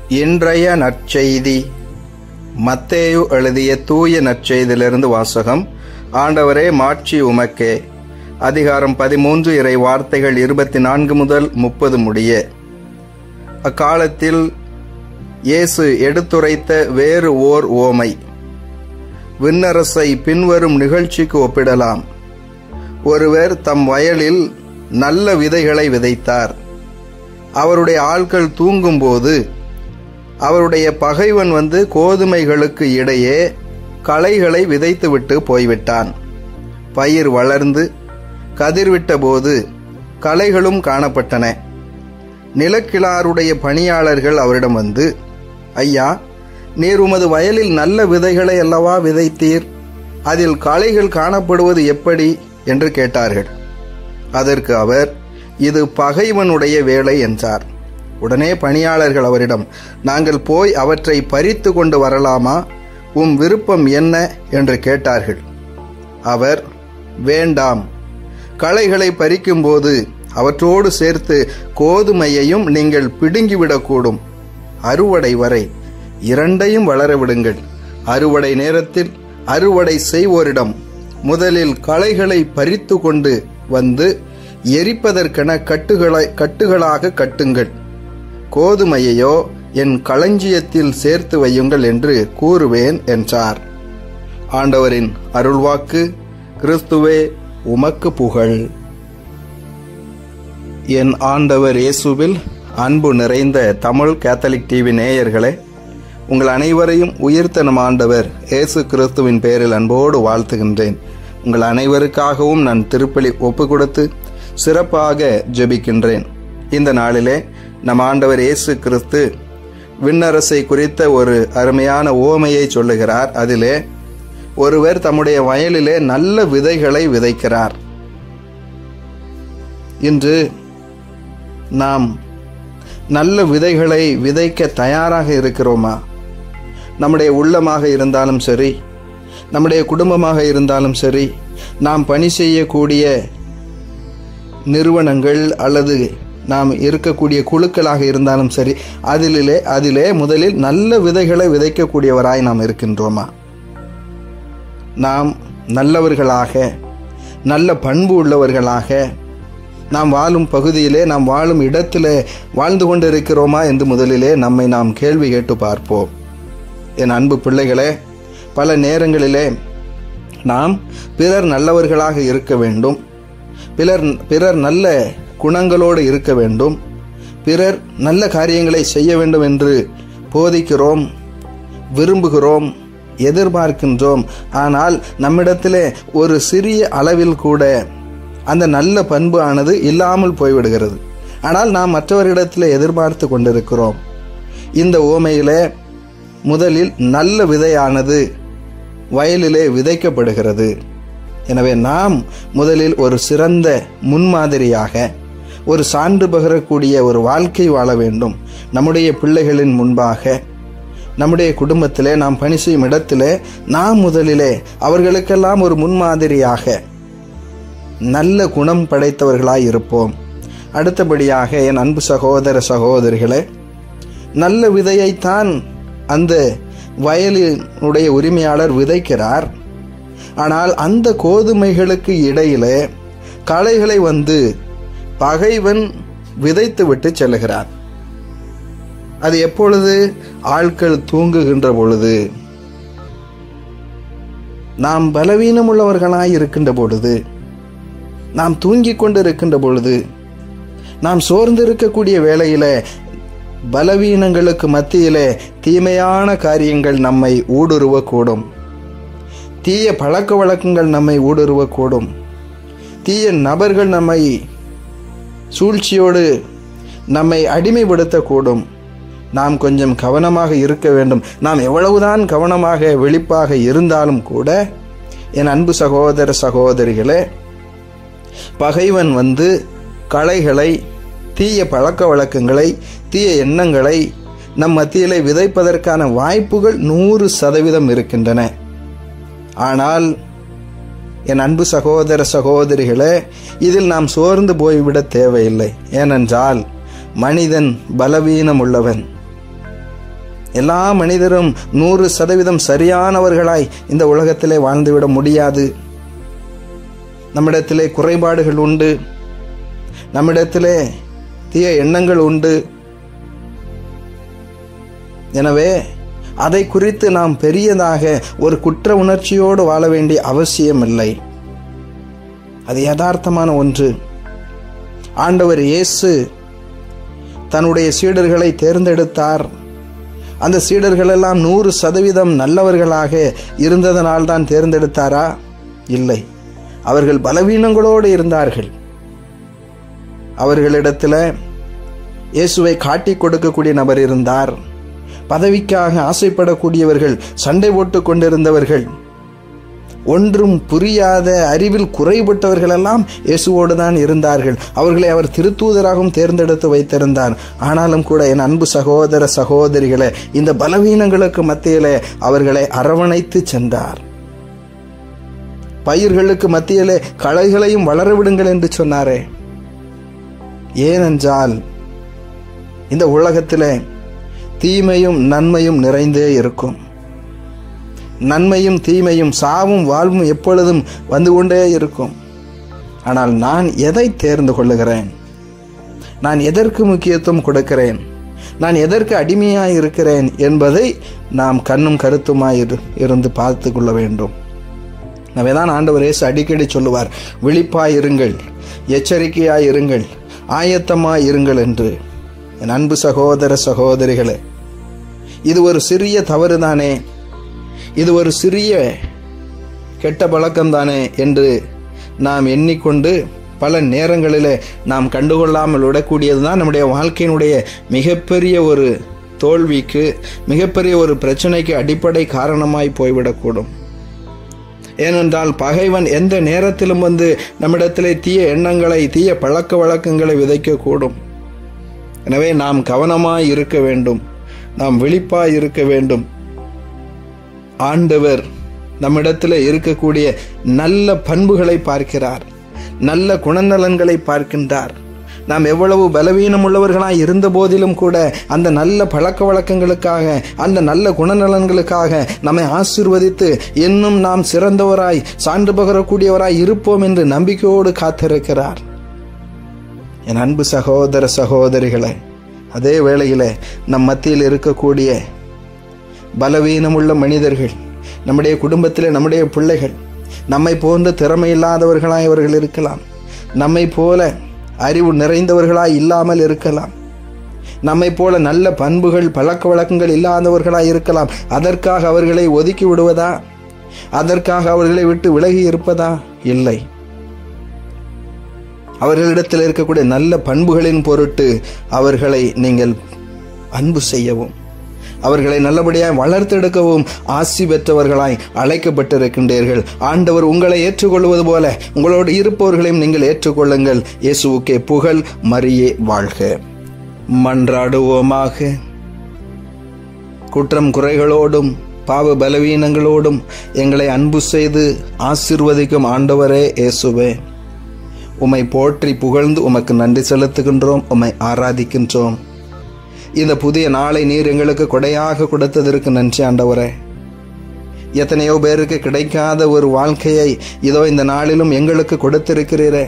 இன்றைய நற்செய்தி மத்தேயு எழுதிய தூய நற்செய்தியிலிருந்து வாசகம் ஆண்டவரே மாட்சி உமக்கே அதிகாரம் பதிமூன்று இறை வார்த்தைகள் இருபத்தி நான்கு முதல் முப்பது முடிய அக்காலத்தில் இயேசு எடுத்துரைத்த வேறு ஓர் ஓமை விண்ணரசை பின்வரும் நிகழ்ச்சிக்கு ஒப்பிடலாம் ஒருவர் தம் வயலில் நல்ல விதைகளை விதைத்தார் அவருடைய ஆட்கள் தூங்கும்போது அவருடைய பகைவன் வந்து கோதுமைகளுக்கு இடையே களைகளை விதைத்துவிட்டு போய்விட்டான் பயிர் வளர்ந்து கதிர்விட்ட போது களைகளும் காணப்பட்டன நிலக்கிழாருடைய பணியாளர்கள் அவரிடம் வந்து ஐயா நீர் உமது வயலில் நல்ல விதைகளை அல்லவா விதைத்தீர் அதில் களைகள் காணப்படுவது எப்படி என்று கேட்டார்கள் அதற்கு அவர் இது பகைவனுடைய வேலை என்றார் உடனே பணியாளர்கள் அவரிடம் நாங்கள் போய் அவற்றை பறித்து கொண்டு வரலாமா உம் விருப்பம் என்ன என்று கேட்டார்கள் அவர் வேண்டாம் களைகளை பறிக்கும்போது அவற்றோடு சேர்த்து கோதுமையையும் நீங்கள் பிடுங்கிவிடக்கூடும் அறுவடை வரை இரண்டையும் வளர விடுங்கள் அறுவடை நேரத்தில் அறுவடை செய்வோரிடம் முதலில் களைகளை பறித்து கொண்டு வந்து எரிப்பதற்கென கட்டுகளை கட்டுகளாக கட்டுங்கள் கோதுமையையோ என் களஞ்சியத்தில் சேர்த்து வையுங்கள் என்று கூறுவேன் என்றார் ஆண்டவரின் அருள்வாக்கு கிறிஸ்துவே உமக்கு புகழ் என் ஆண்டவர் இயேசுவில் அன்பு நிறைந்த தமிழ் கேத்தலிக் டிவி நேயர்களே உங்கள் அனைவரையும் உயிர்த்த நம் ஆண்டவர் இயேசு கிறிஸ்துவின் பெயரில் அன்போடு வாழ்த்துகின்றேன் உங்கள் அனைவருக்காகவும் நான் திருப்பலி ஒப்பு கொடுத்து சிறப்பாக ஜெபிக்கின்றேன் இந்த நாளிலே நம் ஆண்டவர் இயேசு கிறிஸ்து விண்ணரசை குறித்த ஒரு அருமையான ஓமையை சொல்லுகிறார் அதிலே ஒருவர் தம்முடைய வயலிலே நல்ல விதைகளை விதைக்கிறார் இன்று நாம் நல்ல விதைகளை விதைக்க தயாராக இருக்கிறோமா நம்முடைய உள்ளமாக இருந்தாலும் சரி நம்முடைய குடும்பமாக இருந்தாலும் சரி நாம் பணி செய்யக்கூடிய நிறுவனங்கள் அல்லது நாம் இருக்கக்கூடிய குழுக்களாக இருந்தாலும் சரி அதிலே அதிலே முதலில் நல்ல விதைகளை விதைக்கக்கூடியவராய் நாம் இருக்கின்றோமா நாம் நல்லவர்களாக நல்ல பண்பு உள்ளவர்களாக நாம் வாழும் பகுதியிலே நாம் வாழும் இடத்திலே வாழ்ந்து கொண்டிருக்கிறோமா என்று முதலிலே நம்மை நாம் கேள்வி கேட்டு பார்ப்போம் என் அன்பு பிள்ளைகளே பல நேரங்களிலே நாம் பிறர் நல்லவர்களாக இருக்க வேண்டும் பிறர் பிறர் நல்ல குணங்களோடு இருக்க வேண்டும் பிறர் நல்ல காரியங்களை செய்ய வேண்டும் என்று போதிக்கிறோம் விரும்புகிறோம் எதிர்பார்க்கின்றோம் ஆனால் நம்மிடத்திலே ஒரு சிறிய அளவில் கூட அந்த நல்ல பண்பு ஆனது இல்லாமல் போய்விடுகிறது ஆனால் நாம் மற்றவரிடத்தில் எதிர்பார்த்து கொண்டிருக்கிறோம் இந்த ஓமையிலே முதலில் நல்ல விதையானது வயலிலே விதைக்கப்படுகிறது எனவே நாம் முதலில் ஒரு சிறந்த முன்மாதிரியாக ஒரு சான்று பகரக்கூடிய ஒரு வாழ்க்கை வாழ வேண்டும் நம்முடைய பிள்ளைகளின் முன்பாக நம்முடைய குடும்பத்திலே நாம் பணி செய்யும் இடத்திலே நாம் முதலிலே அவர்களுக்கெல்லாம் ஒரு முன்மாதிரியாக நல்ல குணம் படைத்தவர்களாய் இருப்போம் அடுத்தபடியாக என் அன்பு சகோதர சகோதரிகளே நல்ல விதையைத்தான் அந்த வயலினுடைய உரிமையாளர் விதைக்கிறார் ஆனால் அந்த கோதுமைகளுக்கு இடையிலே களைகளை வந்து பகைவன் விதைத்து விட்டு செல்லுகிறார் அது எப்பொழுது ஆட்கள் தூங்குகின்ற பொழுது நாம் பலவீனம் உள்ளவர்களாய் இருக்கின்ற பொழுது நாம் தூங்கிக் கொண்டு இருக்கின்ற பொழுது நாம் சோர்ந்து இருக்கக்கூடிய வேளையில பலவீனங்களுக்கு மத்தியிலே தீமையான காரியங்கள் நம்மை ஊடுருவக்கூடும் தீய பழக்க வழக்கங்கள் நம்மை ஊடுருவக்கூடும் தீய நபர்கள் நம்மை சூழ்ச்சியோடு நம்மை அடிமைப்படுத்தக்கூடும் நாம் கொஞ்சம் கவனமாக இருக்க வேண்டும் நாம் எவ்வளவுதான் கவனமாக வெளிப்பாக இருந்தாலும் கூட என் அன்பு சகோதர சகோதரிகளே பகைவன் வந்து களைகளை தீய பழக்க வழக்கங்களை தீய எண்ணங்களை நம் மத்தியிலே விதைப்பதற்கான வாய்ப்புகள் நூறு சதவீதம் இருக்கின்றன ஆனால் என் அன்பு சகோதர சகோதரிகளே இதில் நாம் சோர்ந்து போய்விட தேவையில்லை ஏனென்றால் மனிதன் பலவீனம் உள்ளவன் எல்லா மனிதரும் நூறு சதவீதம் சரியானவர்களாய் இந்த உலகத்திலே வாழ்ந்துவிட முடியாது நம்மிடத்திலே குறைபாடுகள் உண்டு நம்மிடத்திலே தீய எண்ணங்கள் உண்டு எனவே அதை குறித்து நாம் பெரியதாக ஒரு குற்ற உணர்ச்சியோடு வாழ வேண்டிய அவசியம் இல்லை அது யதார்த்தமான ஒன்று ஆண்டவர் இயேசு தன்னுடைய சீடர்களை தேர்ந்தெடுத்தார் அந்த சீடர்கள் எல்லாம் நூறு சதவீதம் நல்லவர்களாக இருந்ததனால் தான் தேர்ந்தெடுத்தாரா இல்லை அவர்கள் பலவீனங்களோடு இருந்தார்கள் அவர்களிடத்தில் இயேசுவை காட்டிக் கொடுக்கக்கூடிய நபர் இருந்தார் பதவிக்காக ஆசைப்படக்கூடியவர்கள் சண்டை போட்டுக் கொண்டிருந்தவர்கள் ஒன்றும் புரியாத அறிவில் குறைபட்டவர்கள் எல்லாம் இயேசுவோடு தான் இருந்தார்கள் அவர்களை அவர் திருத்தூதராகவும் தேர்ந்தெடுத்து வைத்திருந்தார் ஆனாலும் கூட என் அன்பு சகோதர சகோதரிகளை இந்த பலவீனங்களுக்கு மத்தியிலே அவர்களை அரவணைத்து சென்றார் பயிர்களுக்கு மத்தியிலே களைகளையும் வளர விடுங்கள் என்று சொன்னாரே ஏனென்றால் இந்த உலகத்திலே தீமையும் நன்மையும் நிறைந்தே இருக்கும் நன்மையும் தீமையும் சாவும் வாழ்வும் எப்பொழுதும் வந்து கொண்டே இருக்கும் ஆனால் நான் எதை தேர்ந்து கொள்ளுகிறேன் நான் எதற்கு முக்கியத்துவம் கொடுக்கிறேன் நான் எதற்கு அடிமையாய் இருக்கிறேன் என்பதை நாம் கண்ணும் கருத்துமாய் இருந்து பார்த்து கொள்ள வேண்டும் எனவே தான் ஆண்டவர் இயேசு அடிக்கடி சொல்லுவார் விழிப்பாய் இருங்கள் எச்சரிக்கையாய் இருங்கள் ஆயத்தமாய் இருங்கள் என்று என் அன்பு சகோதர சகோதரிகளே இது ஒரு சிறிய தவறு தானே இது ஒரு சிறிய கெட்ட பழக்கம் தானே என்று நாம் எண்ணிக்கொண்டு பல நேரங்களில் நாம் கண்டுகொள்ளாமல் விடக்கூடியது தான் நம்முடைய வாழ்க்கையினுடைய மிகப்பெரிய ஒரு தோல்விக்கு மிகப்பெரிய ஒரு பிரச்சனைக்கு அடிப்படை காரணமாய் போய்விடக்கூடும் ஏனென்றால் பகைவன் எந்த நேரத்திலும் வந்து நம்மிடத்திலே தீய எண்ணங்களை தீய பழக்க வழக்கங்களை விதைக்கக்கூடும் எனவே நாம் கவனமாய் இருக்க வேண்டும் நாம் விழிப்பாய் இருக்க வேண்டும் ஆண்டவர் நம்மிடத்தில் இருக்கக்கூடிய நல்ல பண்புகளை பார்க்கிறார் நல்ல குணநலன்களை பார்க்கின்றார் நாம் எவ்வளவு பலவீனம் உள்ளவர்களாய் இருந்த போதிலும் கூட அந்த நல்ல பழக்க வழக்கங்களுக்காக அந்த நல்ல குணநலன்களுக்காக நம்மை ஆசிர்வதித்து இன்னும் நாம் சிறந்தவராய் சான்று பகரக்கூடியவராய் இருப்போம் என்று நம்பிக்கையோடு காத்திருக்கிறார் என் அன்பு சகோதர சகோதரிகளை அதே வேளையில் நம் மத்தியில் இருக்கக்கூடிய பலவீனமுள்ள மனிதர்கள் நம்முடைய குடும்பத்தில் நம்முடைய பிள்ளைகள் நம்மை போன்ற திறமை இல்லாதவர்களாய் அவர்கள் இருக்கலாம் நம்மை போல அறிவு நிறைந்தவர்களாய் இல்லாமல் இருக்கலாம் நம்மை போல நல்ல பண்புகள் பழக்க வழக்கங்கள் இல்லாதவர்களாய் இருக்கலாம் அதற்காக அவர்களை ஒதுக்கி விடுவதா அதற்காக அவர்களை விட்டு விலகி இருப்பதா இல்லை அவர்களிடத்தில் இருக்கக்கூடிய நல்ல பண்புகளின் பொருட்டு அவர்களை நீங்கள் அன்பு செய்யவும் அவர்களை நல்லபடியாய் வளர்த்தெடுக்கவும் ஆசி பெற்றவர்களாய் அழைக்கப்பட்டிருக்கின்றீர்கள் ஆண்டவர் உங்களை ஏற்றுக்கொள்வது போல உங்களோடு இருப்பவர்களையும் நீங்கள் ஏற்றுக்கொள்ளுங்கள் இயேசுவுக்கே புகழ் மரியே வாழ்க மன்றாடுவோமாக குற்றம் குறைகளோடும் பாவ பலவீனங்களோடும் எங்களை அன்பு செய்து ஆசிர்வதிக்கும் ஆண்டவரே இயேசுவே உம்மை போற்றி புகழ்ந்து உமக்கு நன்றி செலுத்துகின்றோம் உம்மை ஆராதிக்கின்றோம் இந்த புதிய நாளை நீர் எங்களுக்கு கொடையாக கொடுத்ததற்கு நன்றி ஆண்டவரே எத்தனையோ பேருக்கு கிடைக்காத ஒரு வாழ்க்கையை இதோ இந்த நாளிலும் எங்களுக்கு கொடுத்திருக்கிறீரே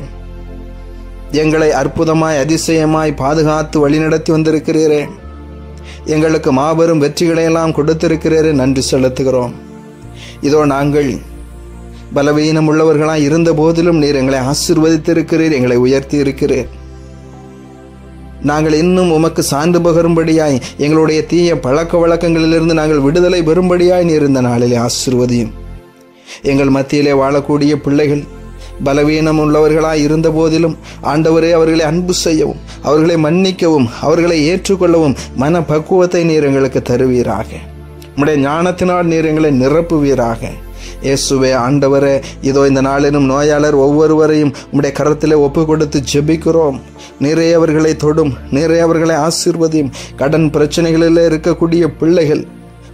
எங்களை அற்புதமாய் அதிசயமாய் பாதுகாத்து வழிநடத்தி வந்திருக்கிறீரே எங்களுக்கு மாபெரும் வெற்றிகளையெல்லாம் கொடுத்திருக்கிறீரே நன்றி செலுத்துகிறோம் இதோ நாங்கள் பலவீனம் உள்ளவர்களாய் இருந்த போதிலும் நீர் எங்களை ஆசிர்வதித்திருக்கிறீர் எங்களை உயர்த்தி இருக்கிறீர் நாங்கள் இன்னும் உமக்கு சான்று பகரும்படியாய் எங்களுடைய தீய பழக்க வழக்கங்களிலிருந்து நாங்கள் விடுதலை பெறும்படியாய் நீர் இந்த நாளிலே ஆசிர்வதியும் எங்கள் மத்தியிலே வாழக்கூடிய பிள்ளைகள் பலவீனம் உள்ளவர்களாய் இருந்த போதிலும் ஆண்டவரே அவர்களை அன்பு செய்யவும் அவர்களை மன்னிக்கவும் அவர்களை ஏற்றுக்கொள்ளவும் மன பக்குவத்தை நீர் எங்களுக்கு தருவீராக உம்முடைய ஞானத்தினால் நீர் எங்களை நிரப்புவீராக இயேசுவே ஆண்டவரே இதோ இந்த நாளிலும் நோயாளர் ஒவ்வொருவரையும் உம்முடைய கரத்திலே ஒப்பு கொடுத்து ஜெபிக்கிறோம் நிறைய அவர்களை தொடும் நிறைய அவர்களை ஆசீர்வதியும் கடன் பிரச்சனைகளில் இருக்கக்கூடிய பிள்ளைகள்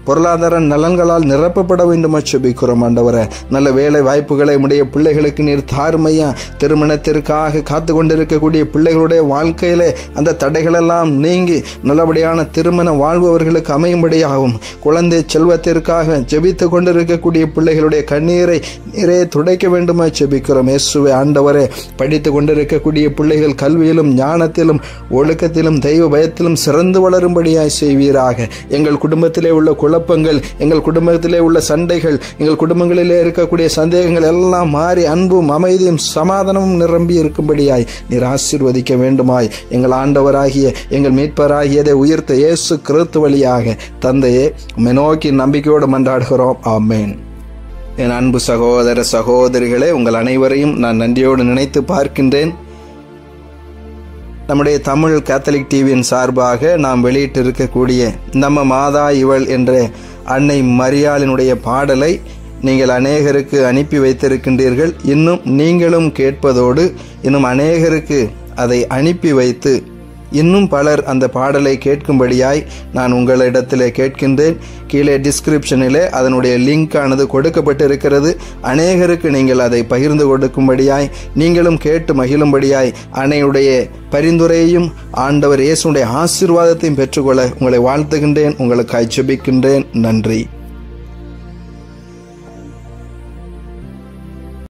பொருளாதார நலன்களால் நிரப்பப்பட வேண்டும் செபிக்கிறோம் ஆண்டவரே நல்ல வேலை வாய்ப்புகளை உடைய பிள்ளைகளுக்கு நீர் தாருமையா திருமணத்திற்காக காத்து கொண்டிருக்கக்கூடிய பிள்ளைகளுடைய வாழ்க்கையிலே அந்த தடைகளெல்லாம் நீங்கி நல்லபடியான திருமண வாழ்பவர்களுக்கு அமையும்படியாகும் குழந்தை செல்வத்திற்காக ஜெபித்து கொண்டிருக்கக்கூடிய பிள்ளைகளுடைய கண்ணீரை நீரே துடைக்க வேண்டுமா செபிக்கிறோம் இயேசுவே ஆண்டவரே படித்து கொண்டிருக்கக்கூடிய பிள்ளைகள் கல்வியிலும் ஞானத்திலும் ஒழுக்கத்திலும் தெய்வ பயத்திலும் சிறந்து வளரும்படியாய் செய்வீராக எங்கள் குடும்பத்திலே உள்ள குழப்பங்கள் எங்கள் குடும்பத்திலே உள்ள சண்டைகள் எங்கள் குடும்பங்களிலே இருக்கக்கூடிய சந்தேகங்கள் எல்லாம் மாறி அன்பும் அமைதியும் சமாதானமும் நிரம்பி இருக்கும்படியாய் நீர் ஆசீர்வதிக்க வேண்டுமாய் எங்கள் ஆண்டவராகிய எங்கள் மீட்பராகியதை உயர்த்த இயேசு கிறிஸ்து வழியாக தந்தையே உம்மை நோக்கி நம்பிக்கையோடு மன்றாடுகிறோம் ஆமேன் என் அன்பு சகோதர சகோதரிகளே உங்கள் அனைவரையும் நான் நன்றியோடு நினைத்து பார்க்கின்றேன் நம்முடைய தமிழ் கேத்தலிக் டிவியின் சார்பாக நாம் வெளியிட்டிருக்கக்கூடிய நம்ம மாதா இவள் என்ற அன்னை மரியாளினுடைய பாடலை நீங்கள் அநேகருக்கு அனுப்பி வைத்திருக்கின்றீர்கள் இன்னும் நீங்களும் கேட்பதோடு இன்னும் அநேகருக்கு அதை அனுப்பி வைத்து இன்னும் பலர் அந்த பாடலை கேட்கும்படியாய் நான் உங்களிடத்திலே கேட்கின்றேன் கீழே டிஸ்கிரிப்ஷனிலே அதனுடைய லிங்க் ஆனது கொடுக்கப்பட்டிருக்கிறது அநேகருக்கு நீங்கள் அதை பகிர்ந்து கொடுக்கும்படியாய் நீங்களும் கேட்டு மகிழும்படியாய் அன்னையுடைய பரிந்துரையையும் ஆண்டவர் இயேசுடைய ஆசீர்வாதத்தையும் பெற்றுக்கொள்ள உங்களை வாழ்த்துகின்றேன் உங்களுக்கு ஜெபிக்கின்றேன் நன்றி